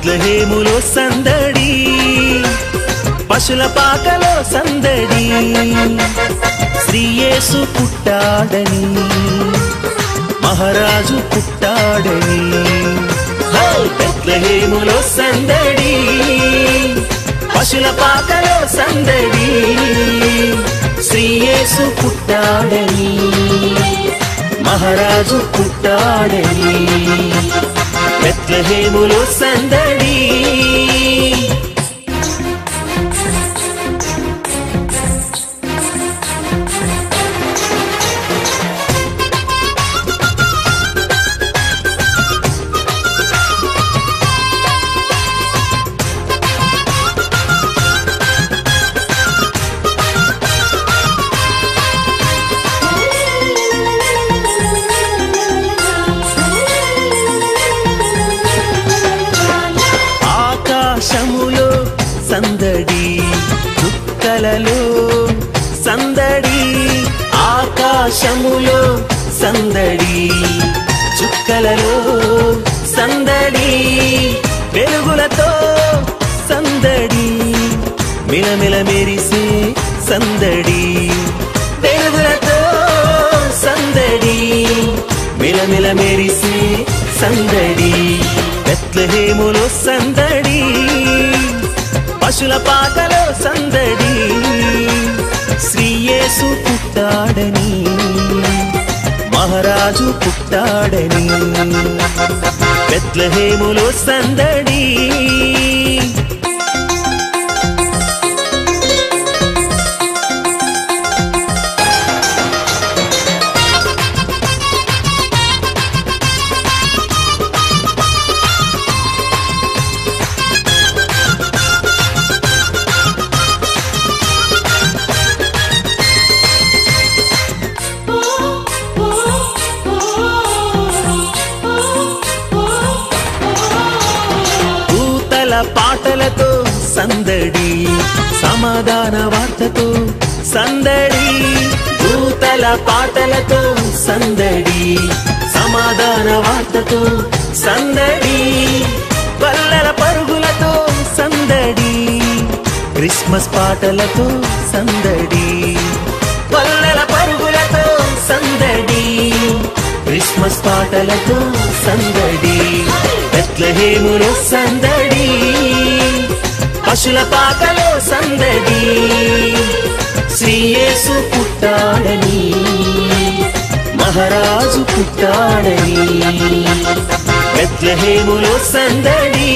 బెత్లహేములో సందడి పశుల పాకలో సందడి శ్రీయేసు పుట్టాడని మహారాజు పుట్టాడని హో! బెత్లహేములో సందడి పశుల పాకలో సందడి శ్రీయేసు పుట్టాడని మహారాజు పుట్టాడని బెత్లహేములో సందడి ఆకాశములో సందడి చుక్కలలో సందడి ఆకాశములో సందడి చుక్కలలో సందడి వెలుగులతో సందడి మిలమిల మెరిసే సందడి వెలుగులతో సందడి మిలమిల మెరిసే సందడి బెత్లహేములో సందడి పశుల పాకలో సందడి శ్రీయేసు పుట్టాడని మహారాజు పుట్టాడని బెత్లహేములో సందడి దూతల పాటలతో సందడి సమాధాన వార్తతో సందడి దూతల పాటలతో సందడి సమాధాన వార్తతో సందడి పల్లెల పరుగులతో సందడి క్రిస్మస్ పాటలతో సందడి పల్లెల పరుగులతో సందడి క్రిస్మస్ పాటలతో సందడి బెత్లహేములో సందడి పశుల పాకలో సందడి శ్రీయేసు పుట్టాడని మహారాజు పుట్టాడని బెత్లహేములో సందడి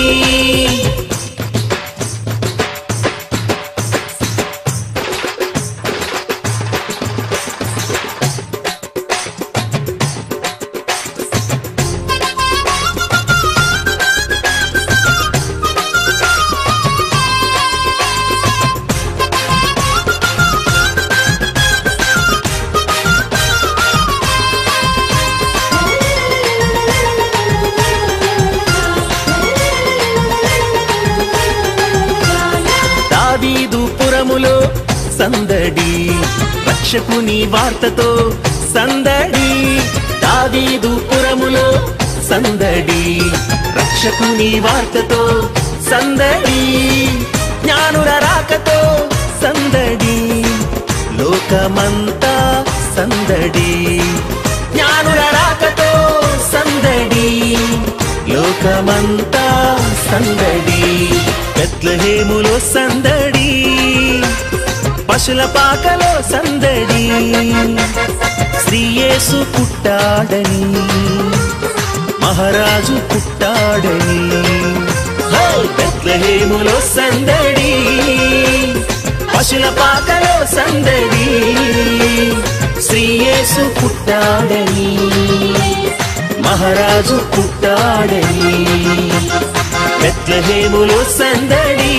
దావీదు పురములో సందడి రక్షకుని వార్తతో సందడి దావీదు పురములో సందడి రక్షకుని వార్తతో సందడి జ్ఞానుల రాకతో సందడి లోకమంతా సందడి జ్ఞానుల రాకతో సందడి లోకమంతా సందడి బెత్లహేములో సందడి పశుల పాకలో సందడి శ్రీయేసు పుట్టాడని మహారాజు పుట్టాడని హో! బెత్లహేములో సందడి పశుల పాకలో సందడి శ్రీయేసు పుట్టాడని మహారాజు పుట్టాడని బెత్లహేములో సందడి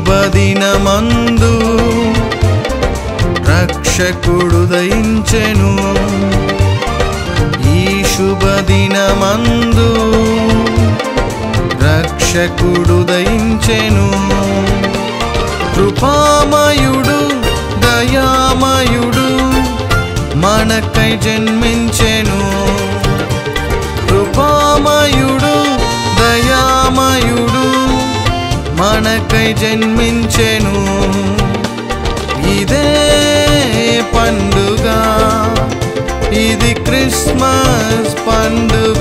శుభదినమందు రక్షకుడు దయించెను ఈ శుభదినమందు రక్షకుడు దయించెను కృపామయుడు దయామయుడు మనకై జన్మించెను కృపామయుడు దయామయుడు మనకై జన్మించెను ఇదే పండుగ ఇది క్రిస్మస్ పండుగ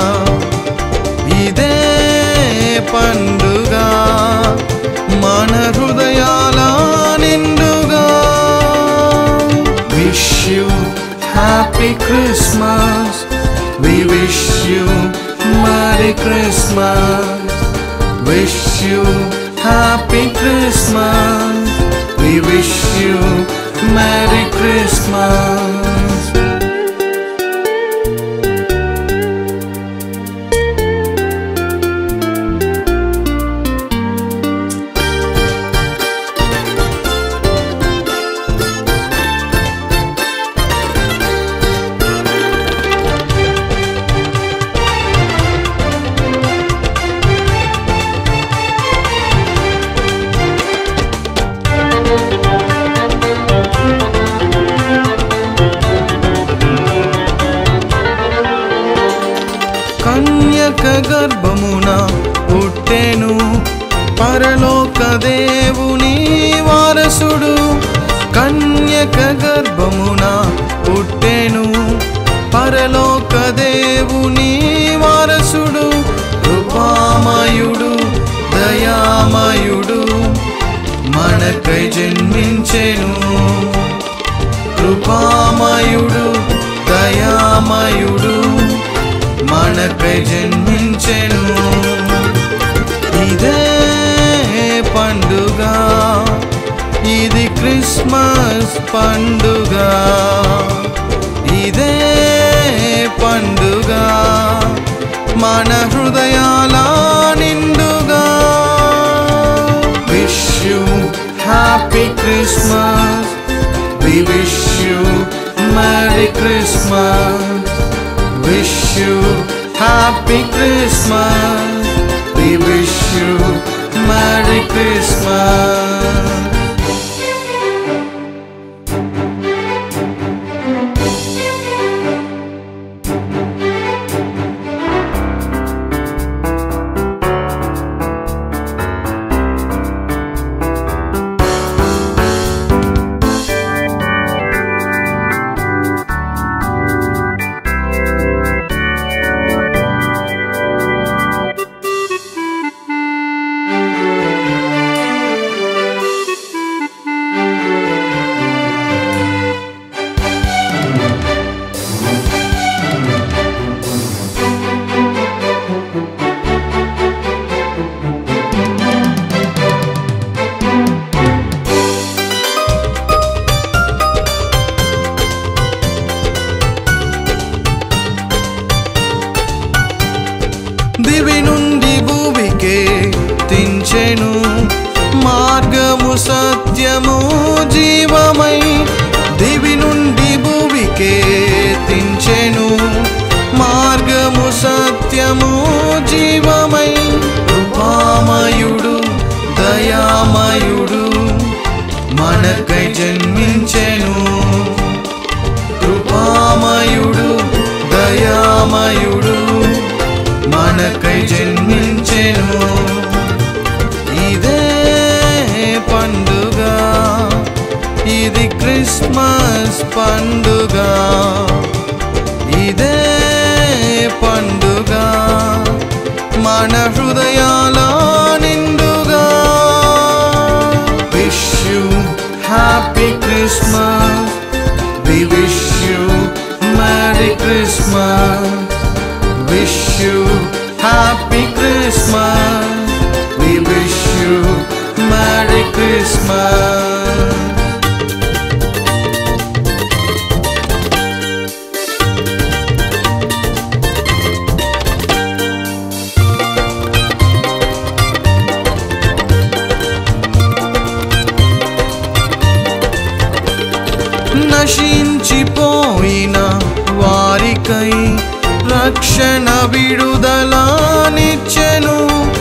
ఇదే పండుగ మన హృదయాల నిండుగా wish you happy Christmas we wish you merry Christmas wish you happy Christmas we wish you merry Christmas కన్యక గర్భమున పుట్టెను పరలోక దేవుని వారసుడు కన్యక గర్భమున పుట్టెను పరలోక దేవుని వారసుడు కృపామయుడు దయామయుడు మనకై జన్మించెను కృపామయుడు దయామయుడు మనకై జన్మించెను ఇదే పండుగ ఇది క్రిస్మస్ పండుగ ఇదే పండుగ మన హృదయాల నిండుగా wish you happy Christmas we wish you merry Christmas wish you happy Christmas. We wish you Merry Christmas. దివి నుండి భూమికే తించెను మార్గము సత్యము జీవమై దివి నుండి భూమికే తించెను మార్గము సత్యము జీవమై కృపామయుడు దయామయుడు మనకై జన్మించెను కృపామయుడు దయామయుడు మనకై జన్మించెను ఇదే పండుగ ఇది క్రిస్మస్ పండుగ ఇదే పండుగ మన హృదయాల నిండుగా wish you happy Christmas we wish you merry Christmas wish you happy Christmas. We wish you Merry Christmas. నశించిపోయిన వారికై రక్షణ విడుదలానిచ్చెను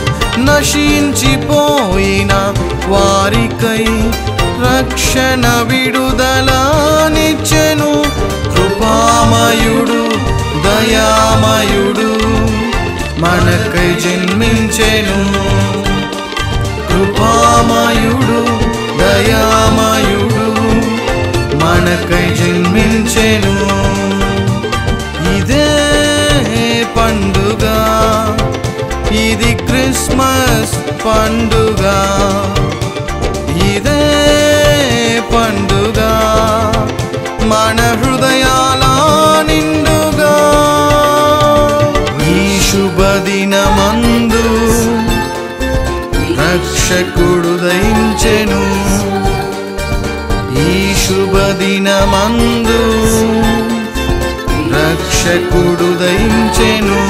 నశించిపోయిన వారికై రక్షణ విడుదలానిచ్చెను కృపామయుడు దయామయుడు మనకై జన్మించెను కృపామయుడు దయామయుడు మనకై జన్మించెను ఇదే పండుగ ఇది క్రిస్మస్ పండుగ ఇదే పండుగ మన హృదయాల నిండుగా ఈ శుభదినమందు రక్షకుడు దయించెను ఈ శుభదినమందు రక్షకుడు దయించెను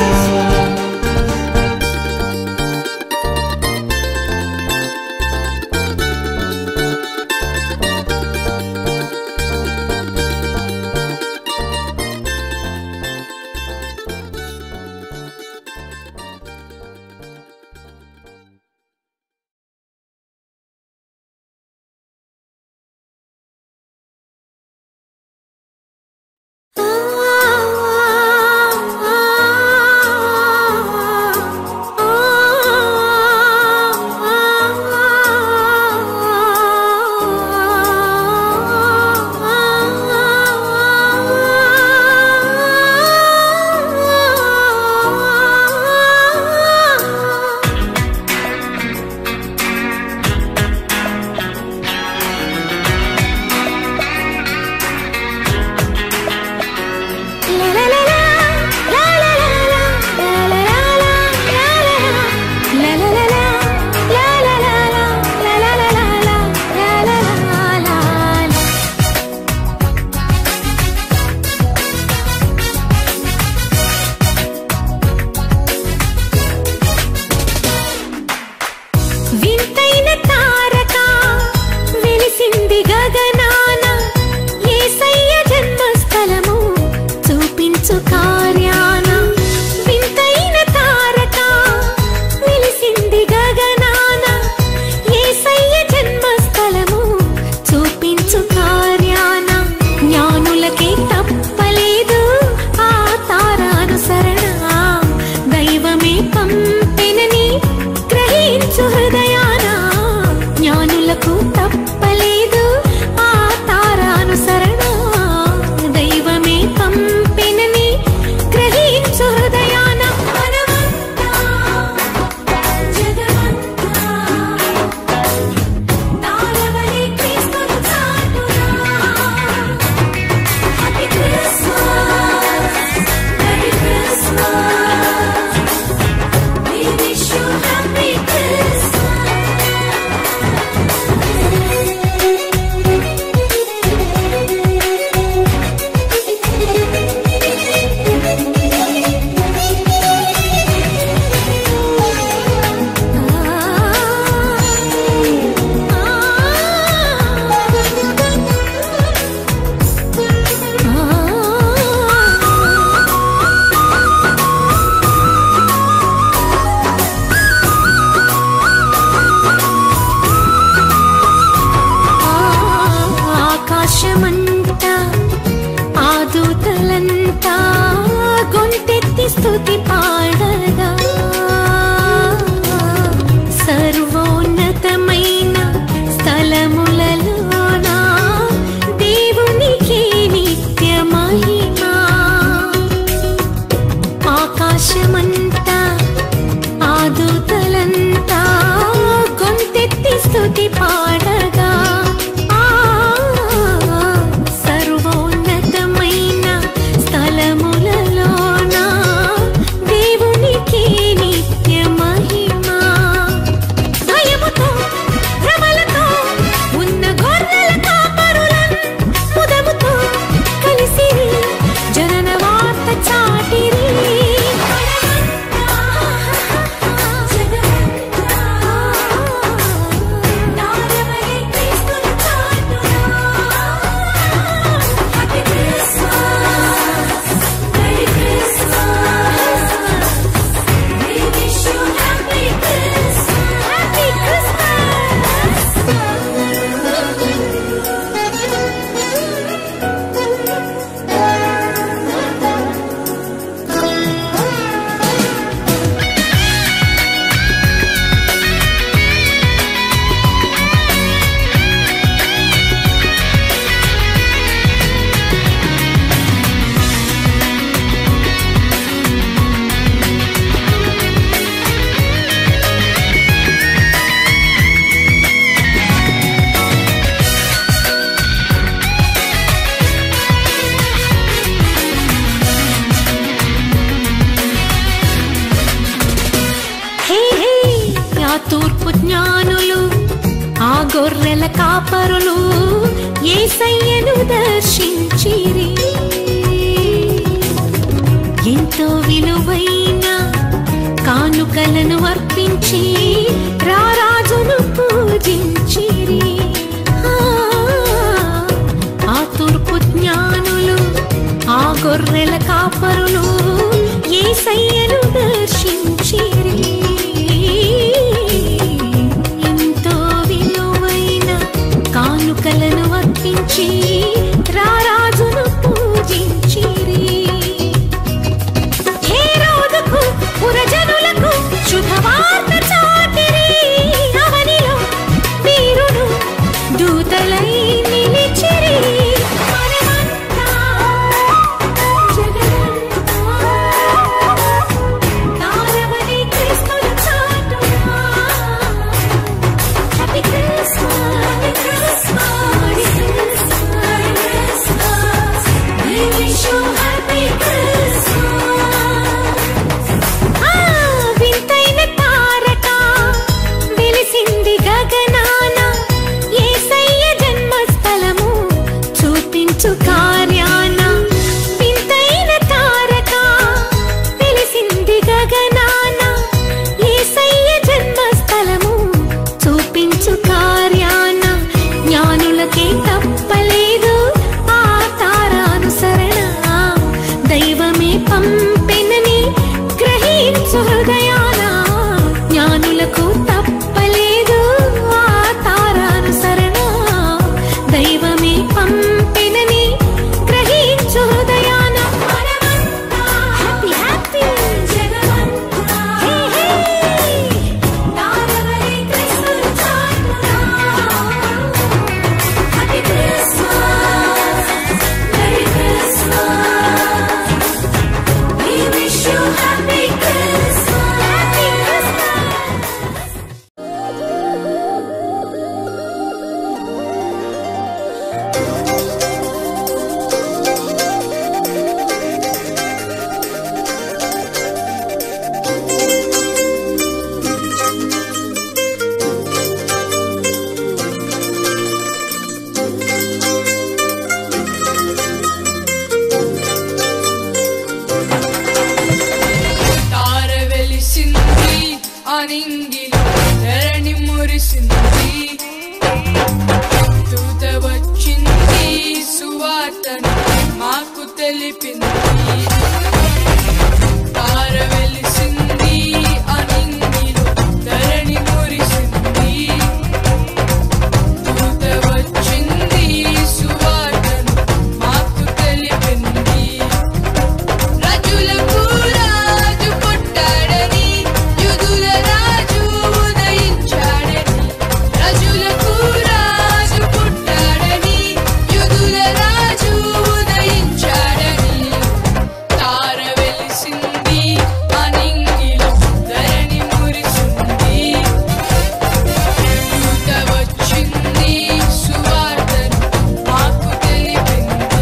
వింతైన తారక వెలిసింది గగనాన యేసయ్య జన్మస్థలము చూపించు కార్యాన వింతైన తారక వెలిసింది గగనాన యేసయ్య జన్మస్థలము చూపించు కార్యాన జ్ఞానులకే తప్పలేదు ఆ తారానుసరణ దైవమే పంపెనని గ్రహించు హృదయాన జ్ఞానులకు తప్పలేదు ఆ తారానుసరణ దైవమే పంపెనని గ్రహించు హృదయాన మనమంతా జగమంతా తారవలే క్రీస్తును చాటురా happy Christmas merry Christmas We wish you happy ఆకాశమంతా ఆ దూతలంతా గొంతెత్తి స్తుతి పాడగా సర్వోన్నతమైన స్థలములలోన దేవునికి నిత్య మహిమా ఆకాశమంతా ఆ దూతలంతా గొంతెత్తి స్తుతి పాడగా ఆ సర్వోన్నతమైన స్థలములలోన దేవునికి నిత్య మహిమా గొర్రెల కాపరులు ఏసయ్యను దర్శించిరి ఎంతో విలువైన కానుకలను అర్పించి రారాజును పూజించిరి ఆ, ఆ తూర్పు జ్ఞానులు ఆ గొర్రెల కాపరులు ఏసయ్యను దర్శించిరి ఎంతో విలువైన కానుకలను అర్పించి రారాజును పూజించిరి హేరోదుకు పురజనులకు శుభవార్త చాటిరి అవనిలో వీరుడు దూతలై నిలిచిరి మనమంతా జగమంతా తారవని క్రీస్తును చాటునా Happy Christmas, Happy Christmas, Merry Christmas. We wish you happy Christmas. ఆ వింతైన తారక వెలిసింది గగనాన యేసయ్య జన్మస్థలము చూపించు కార్యాన వింతైన తారక వెలిసింది గగనాన యేసయ్య జన్మస్థలము చూపించు కార్యాన జ్ఞానులకే తప్పలేదు ఆ తారానుసరణ దైవమే పంపెనని గ్రహించు హృదయాన జ్ఞానులకు తప్పలేదు ఆ తారానుసరణ దైవమే పంపెనని గ్రహించు హృదయాన హ్యాపీ హ్యాపీ జగమంతా హే హే తారవలే క్రిస్మస్ చాటునా happy Christmas merry Christmas We wish you happy Christmas. Happy Christmas. తార వెలిసింది అనింగిలో ధరణి మురిసింది దూత వచ్చింది సువార్తను మాకు తెలిపింది తార వెలిసింది అనింగిలో ధరణి మురిసింది దూత వచ్చింది సువార్తను మాకు తెలిపింది రాజులకు రాజు పుట్టాడని యూదుల రాజు ఉదయించాడని రాజులకు రాజు పుట్టాడని యూదుల రాజు ఉదయించాడని తార వెలిసింది అనింగిలో ధరణి మురిసింది దూత వచ్చింది సువార్తను మాకు తెలిపింది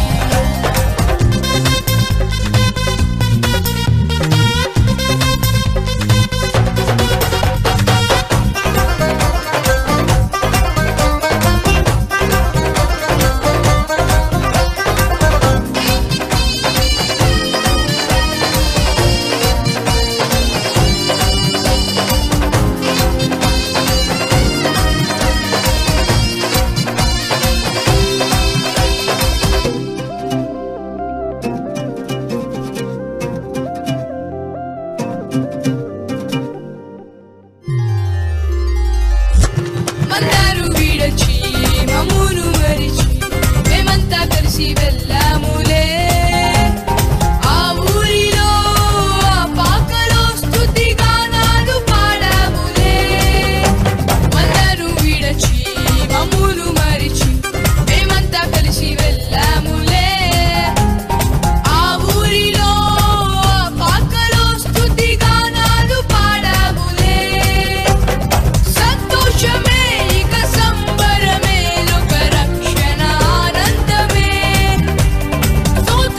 మందారు విడచి మమ్మును మరిచి మేమంతా కలిసి వెళ్ళాములే ఆ ఊరిలో ఆ పాకలో స్తుతి గానాలు పాడాములే మందారు విడచి మమ్మును మరిచి మేమంతా కలిసి వెళ్ళాములే ఆ ఊరిలో ఆ పాకలో స్తుతి గానాలు పాడాములే సంతోషమే ఇక సంబరమే లోక రక్షణ ఆనందమే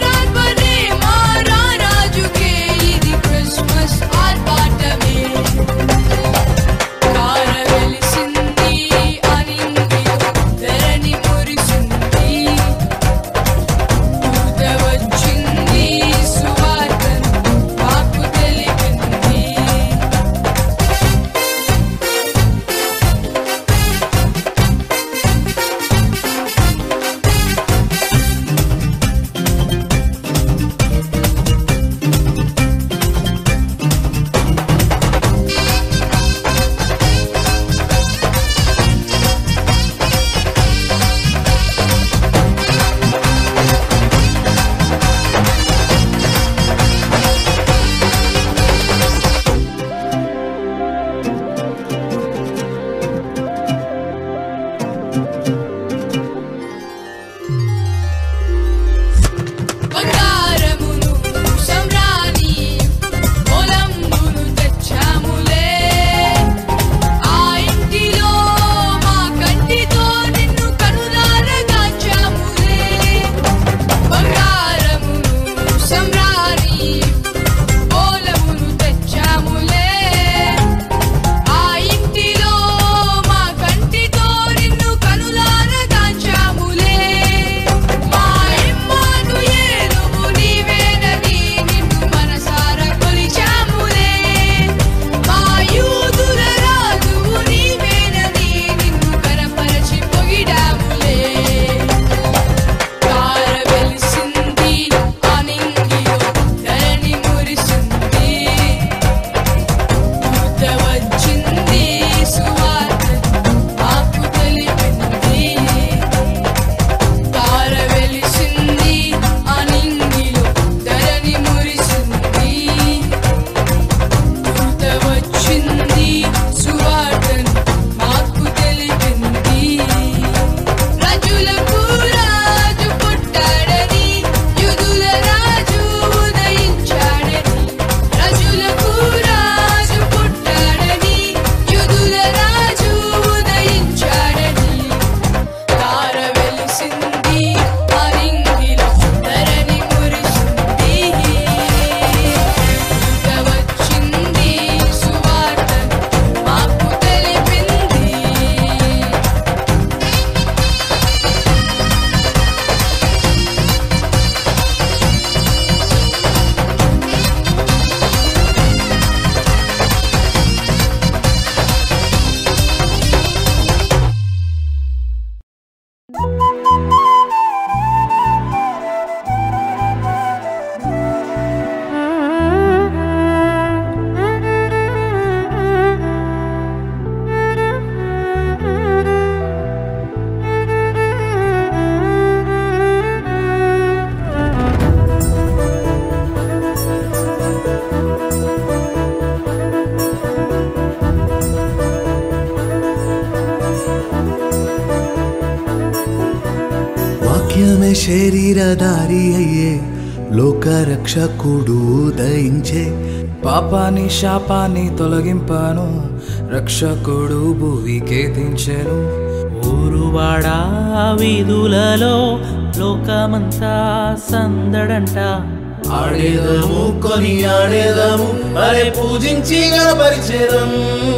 వాక్యమే శరీరధారి అయ్యే లోకరక్షకుడు ఉదయించే పాపాని శాపాన్ని తొలగింపాను రక్షకుడు భూవికేతించెను ఊరువాడా వీధులలో లోకమంతా సందడంట ఆడేదము కొని ఆడేదము అరే పూజించి గణపరిచేదం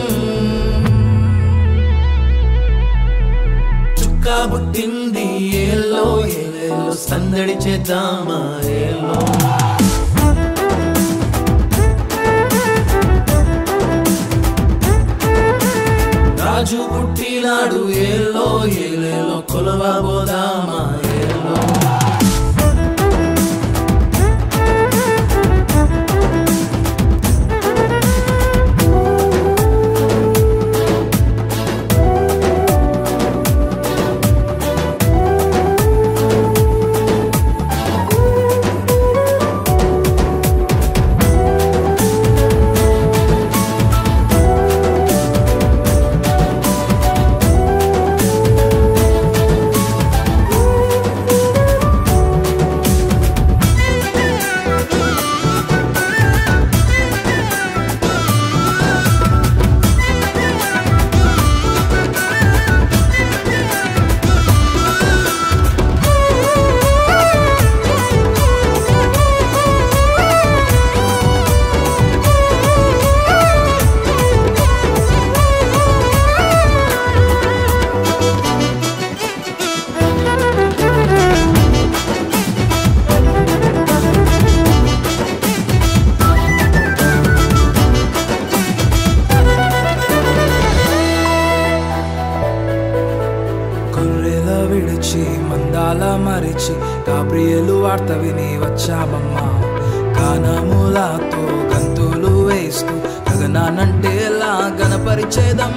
చుక్క పుట్టింది ఏలో ఏలేలో సందడి చేద్దామా ఏలో రాజు పుట్టినాడు ఏలో ఏలేలో కొలవబోదామా ఏలో గొర్రెల విడిచి మందాల మరిచి గాబ్రియలు వార్త విని వచ్చామమ్మా గానములతో గంతులు వేస్తూ గగనానంటేలా గణపరిచేదం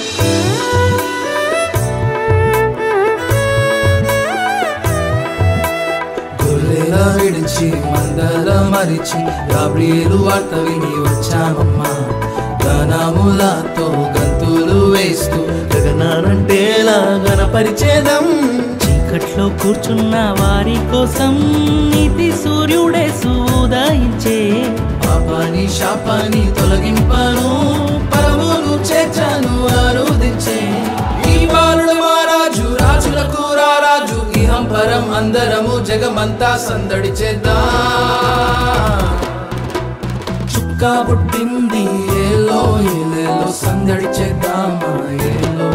గొర్రెల విడిచి మందల మరిచి గాబ్రియలు వార్త విని వచ్చామమ్మా గానములతో గంతులు వేస్తూ గగనానంటేలా గణపరిచేదం చీకట్లో కూర్చున్న వారి కోసం నీతి సూర్యుడే సూదయించే పాపాని శాపాని తొలగింపాను పరమును చేర్చాను ఆరోదించే ఈ బాలుడు మహారాజు రాజులకు రారాజు ఇహం పరం అందరము జగమంతా సందడి చేద్దాం చుక్క పుట్టింది ఏలో ఏలేలో సందడి చేద్దామా ఏలో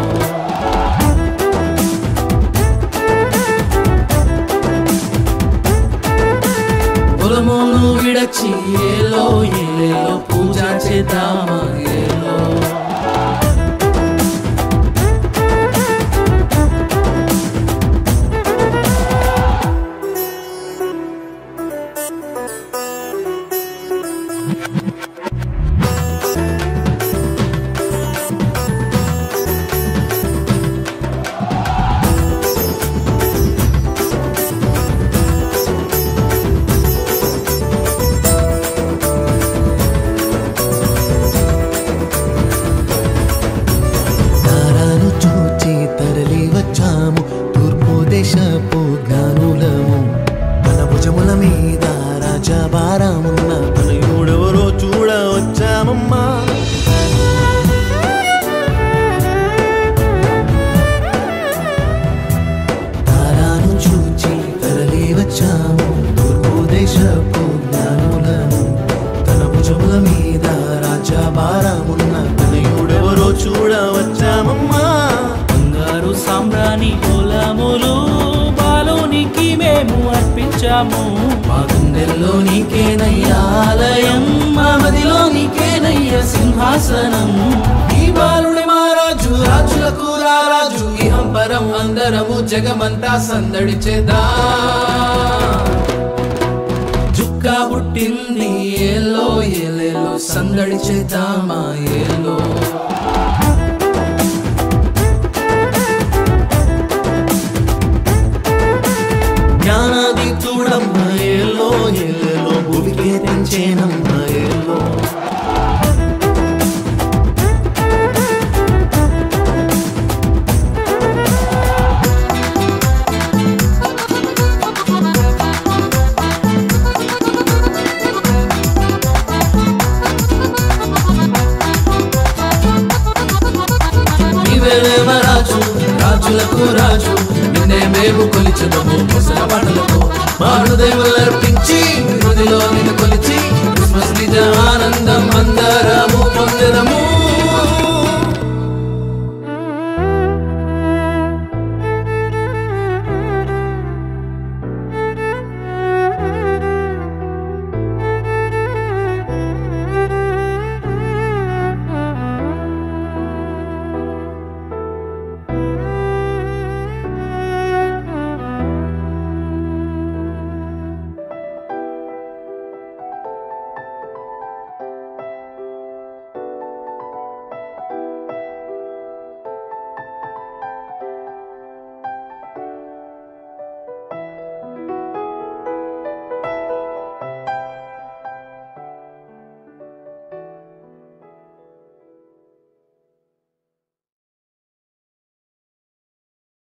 పొలమును విడచి ఏలో ఏలేలో పూజ చేద్దామా ఏలో తారాను చూచి తరలి వచ్చాము తూర్పు దేశపు జ్ఞానులము మన భుజముల మీద రాజభారమున్న తనయుడెవరో చూడ వచ్చామమ్మా తారాను చూచి తరలి వచ్చాము తూర్పు దేశపు జ్ఞానులను తన భుజముల మీద రాజభారమున్న తనయుడెవరో చూడ వచ్చామమ్మా బంగారు సాంబ్రాణి కులములు బాలునికి మేము అర్పించాము మా గుండెల్లో నీకేనయ్యా ఆలయం మా మదిలో నీకేనయ్యా సింహాసనం ఈ బాలుడి మహారాజు రాజులకు రారాజు ఇహం పరం అందరము జగమంతా సందడి చేదా జుక్క పుట్టింది ఏలో ఏలేలో సందడి చేద్దామా ఏలో జ్ఞానాది చూడమ్మ ఏలో ఏలేలో భూమికే తెంచేనమ్మ ఏలో బెతలేమ రాజు రాజులకు రాజు నిన్నే మేము కొలిచెదము ముసల పాటలతో మా హృదయములర్పించి హృదిలో నిన్ను కొలిచి క్రిస్మస్ నిజ ఆనందం అందరము పొందెదము